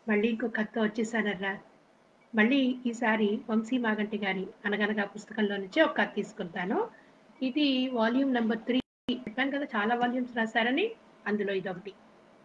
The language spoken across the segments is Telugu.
మళ్ళీ ఇంకో కథ వచ్చేసానర్రా మళ్ళీ ఈసారి వంశీ మాగంటి గారి అనగనగా పుస్తకంలో నుంచి ఒక కథ తీసుకుంటాను ఇది వాల్యూమ్ నెంబర్ త్రీ చెప్పాను కదా చాలా వాల్యూమ్స్ రాశారని అందులో ఇదొకటి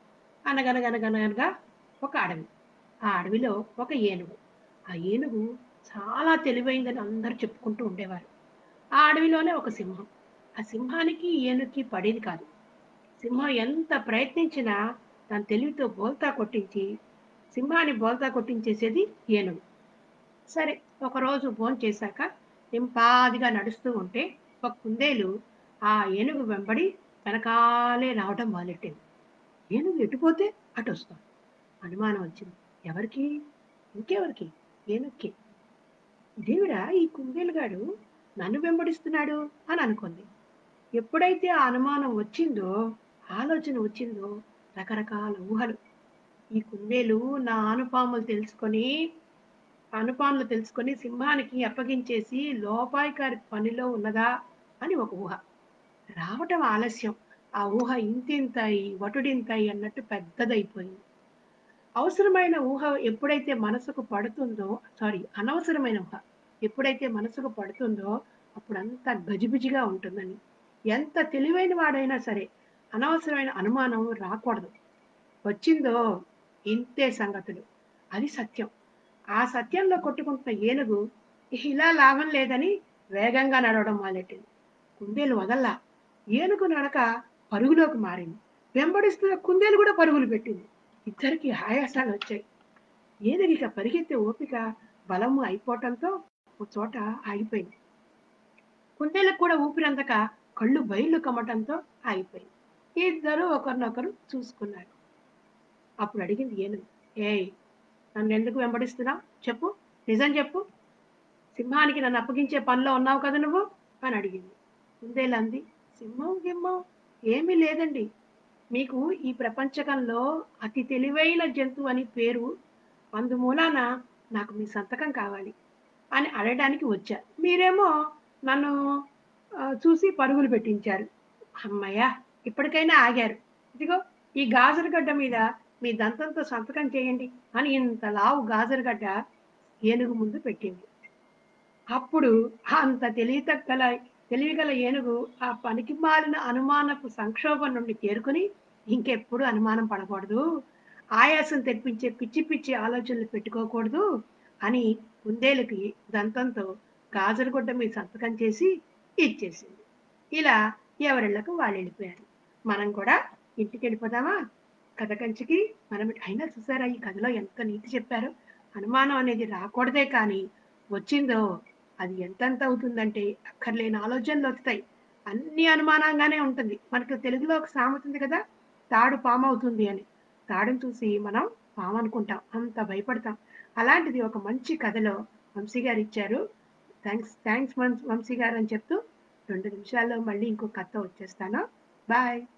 అనగనగనగనగనగా ఒక అడవి ఆ అడవిలో ఒక ఏనుగు ఆ ఏనుగు చాలా తెలివైందని అందరూ చెప్పుకుంటూ ఉండేవారు ఆ అడవిలోనే ఒక సింహం ఆ సింహానికి ఏనుగుకి పడేది కాదు సింహం ఎంత ప్రయత్నించినా తన తెలివితో బోల్తా కొట్టించి సింహాన్ని బోల్తా కొట్టించేసేది ఏనుగు సరే ఒకరోజు భోజనం చేశాక నింపాదిగా నడుస్తూ ఉంటే ఒక కుందేలు ఆ ఏనుగు వెంబడి వెనకాలే రావడం మొదలెట్టింది ఏనుగు ఎటుపోతే అటు వస్తాం అనుమానం వచ్చింది ఎవరికి ఇంకెవరికి ఏనుగుకి దేవుడా ఈ కుందేలుగాడు నన్ను వెంబడిస్తున్నాడు అని అనుకుంది ఎప్పుడైతే ఆ అనుమానం వచ్చిందో ఆలోచన వచ్చిందో రకరకాల ఊహలు ఈ కుందేలు నా అనుపాములు తెలుసుకొని అనుపాములు తెలుసుకొని సింహానికి అప్పగించేసి లోపాయికారి పనిలో ఉన్నదా అని ఒక ఊహ రావటం ఆలస్యం ఆ ఊహ ఇంతింతాయి వటుడింతాయి అన్నట్టు పెద్దదైపోయింది అవసరమైన ఊహ ఎప్పుడైతే మనసుకు పడుతుందో సారీ అనవసరమైన ఊహ ఎప్పుడైతే మనసుకు పడుతుందో అప్పుడు అంతా గజిబిజిగా ఉంటుందని ఎంత తెలివైన వాడైనా సరే అనవసరమైన అనుమానం రాకూడదు వచ్చిందో ఇంతే సంగతులు అది సత్యం ఆ సత్యంలో కొట్టుకుంటున్న ఏనుగు "ఇహ ఇలా లాభం లేదని వేగంగా నడవడం మొదలెట్టింది కుందేలు వదల్లా ఏనుగు నడక పరుగులోకి మారింది వెంబడిస్తున్న కుందేలు కూడా పరుగులు పెట్టింది ఇద్దరికి ఆయాసాలు వచ్చాయి ఏనుగు ఇక పరిగెత్తే ఓపిక బలము అయిపోవటంతో ఒక చోట ఆగిపోయింది కుందేలకు కూడా ఊపిరందక కళ్ళు బయలు కమ్మటంతో ఆగిపోయింది ఇద్దరు ఒకరినొకరు చూసుకున్నారు అప్పుడు అడిగింది ఏనుగు ఏయ్ నన్ను ఎందుకు వెంబడిస్తున్నావు చెప్పు నిజం చెప్పు సింహానికి నన్ను అప్పగించే పనిలో ఉన్నావు కదా నువ్వు అని అడిగింది కుందేలు అంది సింహం గిమ్మం ఏమీ లేదండి మీకు ఈ ప్రపంచకంలో అతి తెలివైన జంతువు అని పేరు అందుమూలాన నాకు మీ సంతకం కావాలి అని అడగడానికి వచ్చా మీరేమో నన్ను ఆ, చూసి పరుగులు పెట్టించారు అమ్మయ్య ఇప్పటికైనా ఆగారు ఇదిగో ఈ గాజరగడ్డ మీద మీ దంతంతో సంతకం చేయండి అని ఇంత లావు గాజరగడ్డ ఏనుగు ముందు పెట్టింది అప్పుడు అంత తెలివితగ్గల తెలివిగల ఏనుగు ఆ పనికి మాలిన అనుమానపు సంక్షోభం నుండి తేరుకుని ఇంకెప్పుడు అనుమానం పడకూడదు ఆయాసం తెప్పించే పిచ్చి పిచ్చి ఆలోచనలు పెట్టుకోకూడదు అని కుందేలుకి దంతంతో గాజరగుడ్డ మీద సంతకం చేసి ఇచ్చేసింది ఇలా ఎవరిళ్లకు వాళ్ళు వెళ్ళిపోయారు మనం కూడా ఇంటికి వెళ్ళిపోదామా కథ కంచికి మనం అయినా చూసారా ఈ కథలో ఎంత నీతి చెప్పారు అనుమానం అనేది రాకూడదే కానీ వచ్చిందో అది ఎంతెంత అవుతుందంటే అక్కర్లేని ఆలోచనలు వస్తాయి అన్ని అనుమానంగానే ఉంటుంది మనకు తెలుగులో ఒక సామెత ఉంది కదా తాడు పాము అవుతుంది అని తాడును చూసి మనం పాము అనుకుంటాం అంత భయపడతాం అలాంటిది ఒక మంచి కథలో వంశీ గారు ఇచ్చారు థ్యాంక్స్ థ్యాంక్స్ వంశీ గారు అని చెప్తూ రెండు నిమిషాల్లో మళ్ళీ ఇంకో కథ వచ్చేస్తాను బాయ్